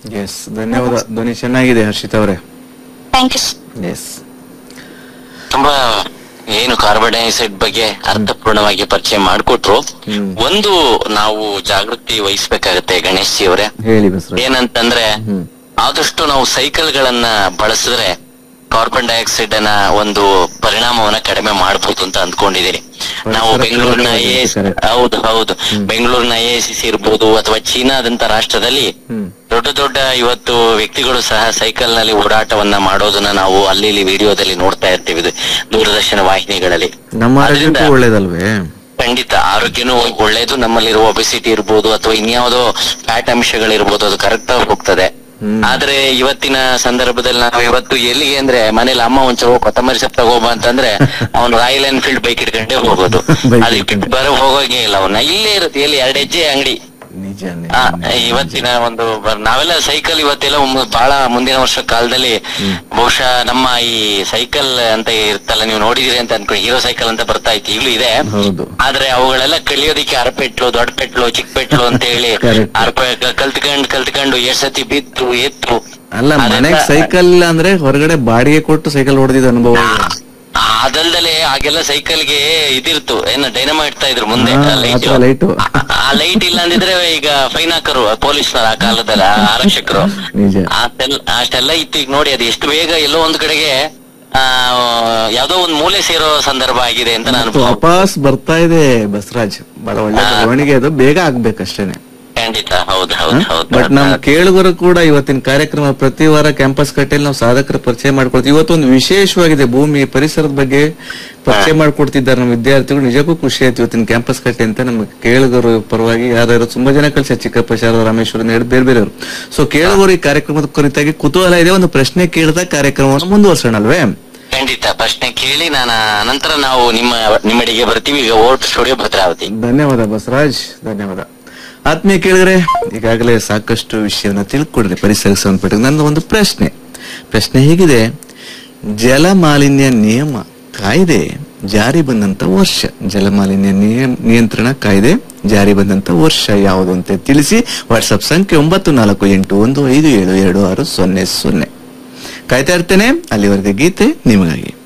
S ಧನ್ಯವಾದ ಧ್ವನಿ ಚೆನ್ನಾಗಿದೆ ಹರ್ಷಿತ್ ಅವರೇ ಥ್ಯಾಂಕ್ ಯು ಎಸ್ ತುಂಬಾ ಏನು ಕಾರ್ಬನ್ ಡೈಆಕ್ಸೈಡ್ ಬಗ್ಗೆ ಅರ್ಥಪೂರ್ಣವಾಗಿ ಪರಿಚಯ ಮಾಡಿಕೊಟ್ರು ಹ್ಮ್. ಒಂದು ನಾವು ಜಾಗೃತಿ ವಹಿಸ್ಬೇಕಾಗತ್ತೆ ಗಣೇಶ್ ಜಿ ಅವರೇ ಹೇಳಿ ಬಸವರಾಜ್ ಏನಂತಂದ್ರೆ ಹ್ಮ್ ಆದಷ್ಟು ನಾವು ಸೈಕಲ್ ಗಳನ್ನ ಬಳಸಿದ್ರೆ ಕಾರ್ಬನ್ ಡೈಆಕ್ಸೈಡ್ ನ ಒಂದು ಪರಿಣಾಮವನ್ನ ಕಡಿಮೆ ಮಾಡಬಹುದು ಅಂತ ಅಂದ್ಕೊಂಡಿದ್ದೀನಿ ನಾವು ಪರಿಸರ ಬೆಂಗಳೂರಿನ ಪ್ರೇಮಿ ಎ ಆಗಿದ್ದಾರೆ. ಹೌದು ಹೌದು ಬೆಂಗಳೂರಿನ ಎ ಸಿ ಸಿ ಇರ್ಬೋದು ಅಥವಾ ಚೀನಾದಂತ ರಾಷ್ಟ್ರದಲ್ಲಿ ಹ್ಮ್ ದೊಡ್ಡ ದೊಡ್ಡ ಇವತ್ತು ವ್ಯಕ್ತಿಗಳು ಸಹ ಸೈಕಲ್ ನಲ್ಲಿ ಓಡಾಟವನ್ನ ಮಾಡೋದನ್ನ ನಾವು ಅಲ್ಲಿ ಇಲ್ಲಿ ವಿಡಿಯೋದಲ್ಲಿ ನೋಡ್ತಾ ಇರ್ತೀವಿ ಇದು ದೂರದರ್ಶನ ವಾಹಿನಿಗಳಲ್ಲಿ ನಮ್ಮ ಅದ್ರಿಂದ ಆರೋಗ್ಯಕ್ಕೂ ಒಳ್ಳೇದಲ್ವೇ ಖಂಡಿತ ಆರೋಗ್ಯನೂ ಒಳ್ಳೇದು ನಮ್ಮಲ್ಲಿರುವ ಒಬೆಸಿಟಿ ಇರ್ಬೋದು ಅಥವಾ ಇನ್ಯಾವುದೋ ಫ್ಯಾಟ್ ಅಂಶಗಳಿರ್ಬೋದು ಅದು ಕರೆಕ್ಟ್ ಆಗಿ ಹೋಗ್ತದೆ ಹ್ಮ್. ಆದ್ರೆ ಇವತ್ತಿನ ಸಂದರ್ಭದಲ್ಲಿ ನಾವು ಇವತ್ತು ಎಲ್ಲಿಗೆ ಅಂದ್ರೆ ಮನೇಲಿ ಅಮ್ಮ ಒಂಚೂರು ಕೊತ್ತಂಬರಿ ಸೊಪ್ಪು ತಗೋಬ ಅಂತಂದ್ರೆ ಅವ್ನು ರಾಯಲ್ ಎನ್ಫೀಲ್ಡ್ ಬೈಕ್ ಇಟ್ಕೊಂಡೇ ಹೋಗೋದು Bike ಅದಕ್ಕೆ ಇಟ್ಕೊಂಡು. ಬರೋ ಹೋಗೋಂಗೆ ಇಲ್ಲ ಅವನ್ನ ಇಲ್ಲೇ ಇರುತ್ತೆ ಎಲ್ಲಿ ಎರಡು ಹೆಜ್ಜೆ ಅಂಗಡಿ ನಿಜ ಆ, ನಿಜ, ನಿಜ. ಇವತ್ತಿನ ಒಂದು ಬ- ನಾವೆಲ್ಲ ಸೈಕಲ್ ಇವತ್ತೆಲ್ಲ ಒಮ್ಮೆ ಬಹಳ ಮುಂದಿನ ವರ್ಷ ಕಾಲದಲ್ಲಿ ಬಹುಶಃ ನಮ್ಮ ಈ ಸೈಕಲ್ ಅಂತ ಇರ್ತಲ್ಲ ನೀವು ನೋಡಿದಿರಿ ಅಂತ ಅನ್ಕೊಳ್ಳಿ ಹೀರೋ ಸೈಕಲ್ ಅಂತ ಬರ್ತಾ ಇತ್ತು ಈಗಲೂ ಇದೆ ಹೌದು ಆದ್ರೆ ಅವುಗಳೆಲ್ಲ ಕಲಿಯೋದಿಕ್ಕೆ ಅರಪೆಟ್ಲು ದೊಡ್ಡ ಪೆಟ್ಲು ಚಿಕ್ಕ ಪೆಟ್ಲು ಅಂತ ಹೇಳಿ Correct. ಅರಪೆ ಕಲ್ತ್ಕೊಂಡ್ ಕಲ್ತ್ಕೊಂಡು ಎಷ್ಟ್ ಸತಿ ಬಿದ್ದು ಎತ್ತು ಅಲ್ಲ ಅದೆಲ್ಲ- ಮನೆಗ್ ಸೈಕಲ್ ಇಲ್ಲ ಅಂದ್ರೆ ಹೊರಗಡೆ ಬಾಡಿಗೆ ಕೊಟ್ಟು ಸೈಕಲ್ ಹೊಡೆದಿದ್ದ ಅನುಭವ ಇದೆ. ಅದಲ್ದಲೆ ಆಗೆಲ್ಲ ಸೈಕಲ್ಗೆ ಇದಿರ್ತು ಏನು ಡೈನಮೈಟ್ ಇಡ್ತಾ ಇದ್ರು ಮುಂದೆ ಹಾ, ಆ light. ಹತ್ರ ಲೈಟು ಆ ಲೈಟ್ ಇಲ್ಲ ಅಂದಿದ್ರೆ ಈಗ ಫೈನ್ ಹಾಕರು ಪೊಲೀಸ್ನವರು ಆ ಕಾಲದಲ್ಲಿ ಆ ಆರಕ್ಷಕರು ನಿಜ ಅಷ್ಟೆಲ್ಲ ಅಷ್ಟೆಲ್ಲ ಇತ್ತು ಈಗ ನೋಡಿ ಅದು ಎಷ್ಟು ಬೇಗ ಎಲ್ಲೋ ಒಂದ್ ಕಡೆಗೆ ಆ ಯಾವ್ದೋ ಒಂದ್ ಮೂಲೆ ಸೇರೋ ಸಂದರ್ಭ ಆಗಿದೆ ಅಂತ ನಾನು ಮತ್ತು ವಾಪಸ್ ಬರ್ತಾ ಇದೆ ಬಸವರಾಜ್ ಬಹಳ ಒಳ್ಳೆ ಹಾ. ಬೆಳವಣಿಗೆ ಅದು ಬೇಗ ಆಗ್ಬೇಕಷ್ಟೇನೆ ಖಂಡಿತ ಹೌದು ಹೌದು ಹೌದು ಬಟ್ ನಮ್ ಕೇಳುಗರು ಕೂಡ ಇವತ್ತಿನ ಕಾರ್ಯಕ್ರಮ ಪ್ರತಿ ವಾರ ಕ್ಯಾಂಪಸ್ ಕಟ್ಟೆಯಲ್ಲಿ ನಾವು ಸಾಧಕರ ಪರಿಚಯ ಮಾಡ್ಕೊಡ್ತೀವಿ ಇವತ್ತೊಂದು ವಿಶೇಷವಾಗಿದೆ ಭೂಮಿ ಪರಿಸರದ ಬಗ್ಗೆ ಪರಿಚಯ ಮಾಡ್ಕೊಡ್ತಿದ್ದಾರೆ ನಮ್ಮ ವಿದ್ಯಾರ್ಥಿಗಳು ನಿಜಕ್ಕೂ ಖುಷಿ ಆಯ್ತು ಇವತ್ತಿನ ಕ್ಯಾಂಪಸ್ ಕಟ್ಟೆ ಅಂತ ನಮ್ಮ ಕೇಳುಗರು ಪರವಾಗಿ ಯಾರ್ಯಾರು ತುಂಬಾ ಜನ ಕಳಿಸ ಚಿಕ್ಕಪ್ಪ ಶಾರದಾ ರಾಮೇಶ್ವರ ಹೇಳಿ ಬೇರೆ ಬೇರೆಯವರು ಸೊ ಕೇಳುಗರು ಈ ಕಾರ್ಯಕ್ರಮದ ಕುರಿತಾಗಿ ಕುತೂಹಲ ಇದೆ ಒಂದು ಪ್ರಶ್ನೆ ಕೇಳಿದ ಕಾರ್ಯಕ್ರಮವನ್ನು ಮುಂದುವರ್ಸೋಣ ಅಲ್ವೇ ಖಂಡಿತ ಪ್ರಶ್ನೆ ಕೇಳಿ ನಾನು ನಂತರ ನಾವು ನಿಮ್ಮ ನಿಮ್ಮಡಿಗೆ ಬರ್ತೀವಿ ಈಗ ಓಟ್ ಸ್ಟುಡಿಯೋ ಭದ್ರಾವತಿ ಧನ್ಯವಾದ ಬಸವರಾಜ್ ಧನ್ಯವಾದ ಆತ್ಮೀಯ ಕೇಳಿದ್ರೆ ಈಗಾಗಲೇ ಸಾಕಷ್ಟು ವಿಷಯವನ್ನ ತಿಳ್ಕೊಂಡ್ರೆ ಪರಿಸರಕ್ಕೆ ಸಂಬಂಧಪಟ್ಟ ನನ್ನ ಒಂದು ಪ್ರಶ್ನೆ ಪ್ರಶ್ನೆ ಹೀಗಿದೆ ಜಲ ಮಾಲಿನ್ಯ ನಿಯಮ ಕಾಯ್ದೆ ಜಾರಿ ಬಂದಂತ ವರ್ಷ ಜಲ ಮಾಲಿನ್ಯ ನಿಯಮ ನಿಯಂತ್ರಣ ಕಾಯ್ದೆ ಜಾರಿ ಬಂದಂತ ವರ್ಷ ಯಾವುದು ಅಂತ ತಿಳಿಸಿ ವಾಟ್ಸ್ಆಪ್ ಸಂಖ್ಯೆ ಒಂಬತ್ತು ನಾಲ್ಕು ಎಂಟು ಒಂದು ಐದು ಏಳು ಎರಡು ಆರು ಸೊನ್ನೆ ಸೊನ್ನೆ ಕಾಯ್ತಾ ಇರ್ತೇನೆ ಅಲ್ಲಿವರೆಗೆ ಗೀತೆ ನಿಮಗಾಗಿ